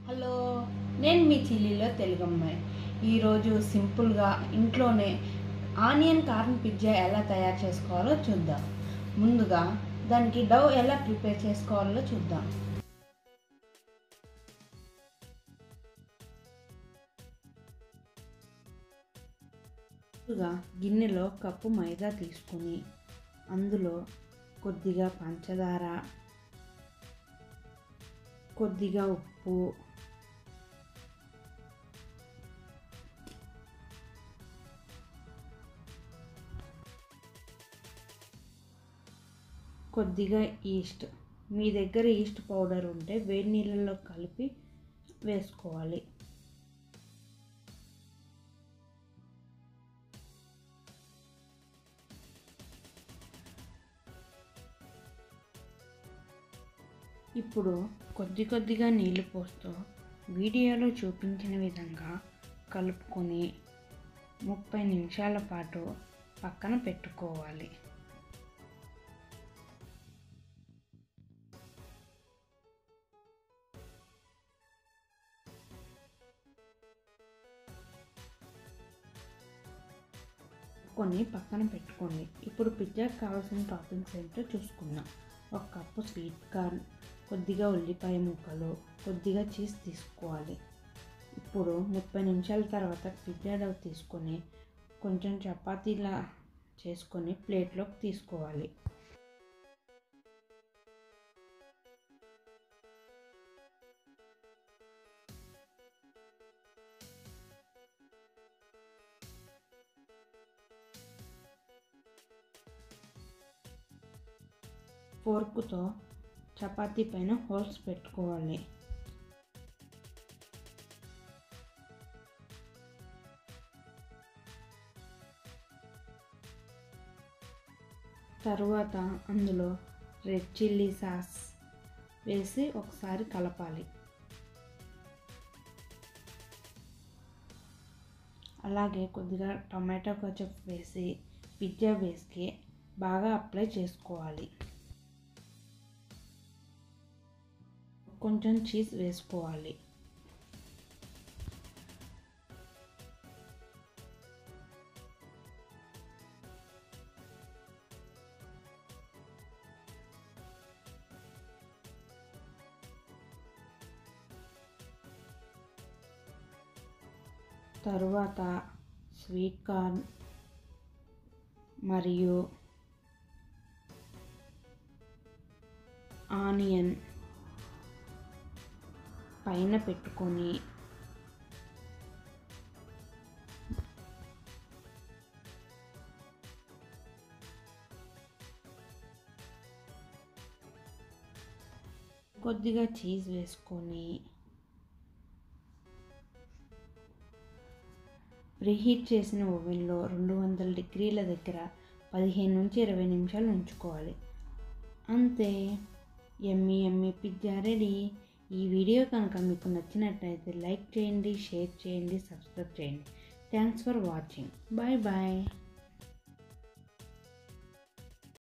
hello నేను మీ చిల్లీలో తెలుగు అమ్మాయి ఈరోజు సింపుల్గా ఇంట్లోనే ఆనియన్ కార్న్ పిజ్జా ఎలా తయారు చేసుకోవాలో చూద్దాం ముందుగా దానికి డవ్ ఎలా ప్రిపేర్ చేసుకోవాలో చూద్దాం ముందుగా గిన్నెలో కప్పు మైదా తీసుకొని అందులో కొద్దిగా పంచదార కొద్దిగా ఉప్పు కొద్దిగా ఈస్ట్ మీ దగ్గర ఈస్ట్ పౌడర్ ఉంటే వేడి నీళ్ళలో కలిపి వేసుకోవాలి ఇప్పుడు కొద్ది కొద్దిగా నీళ్లు పోస్తూ వీడియోలో చూపించిన విధంగా కలుపుకొని ముప్పై నిమిషాల పాటు పక్కన పెట్టుకోవాలి కొన్ని పక్కన పెట్టుకోండి ఇప్పుడు పిజ్జాకి కావాల్సిన టాపింగ్స్ ఏంటో చూసుకుందాం ఒక కప్పు స్వీట్ కార్న్ కొద్దిగా ఉల్లిపాయ ముక్కలు కొద్దిగా చీజ్ తీసుకోవాలి ఇప్పుడు ముప్పై నిమిషాల తర్వాత పిజ్జా డవ్ తీసుకొని కొంచెం చపాతీలా చేసుకొని ప్లేట్లోకి తీసుకోవాలి ఫోర్కుతో చపాతీ పైన హోల్స్ పెట్టుకోవాలి తరువాత అందులో రెడ్ చిల్లీ సాస్ వేసి ఒకసారి కలపాలి అలాగే కొద్దిగా టొమాటో కచప్ వేసి పిజ్జా బేస్కి బాగా అప్లై చేసుకోవాలి కొంచెం చీజ్ వేసుకోవాలి తరువాత స్వీట్ కార్న్ మరియు ఆనియన్ పైన పెట్టుకొని కొద్దిగా చీజ్ వేసుకొని ప్రీహీట్ చేసిన ఓవెన్లో రెండు వందల డిగ్రీల దగ్గర పదిహేను నుంచి ఇరవై నిమిషాలు ఉంచుకోవాలి అంతే ఎమ్మి ఎమ్మి పిజ్జా రెడీ ఈ వీడియో కనుక మీకు నచ్చినట్లయితే లైక్ చేయండి షేర్ చేయండి సబ్స్క్రైబ్ చేయండి thanks for watching bye bye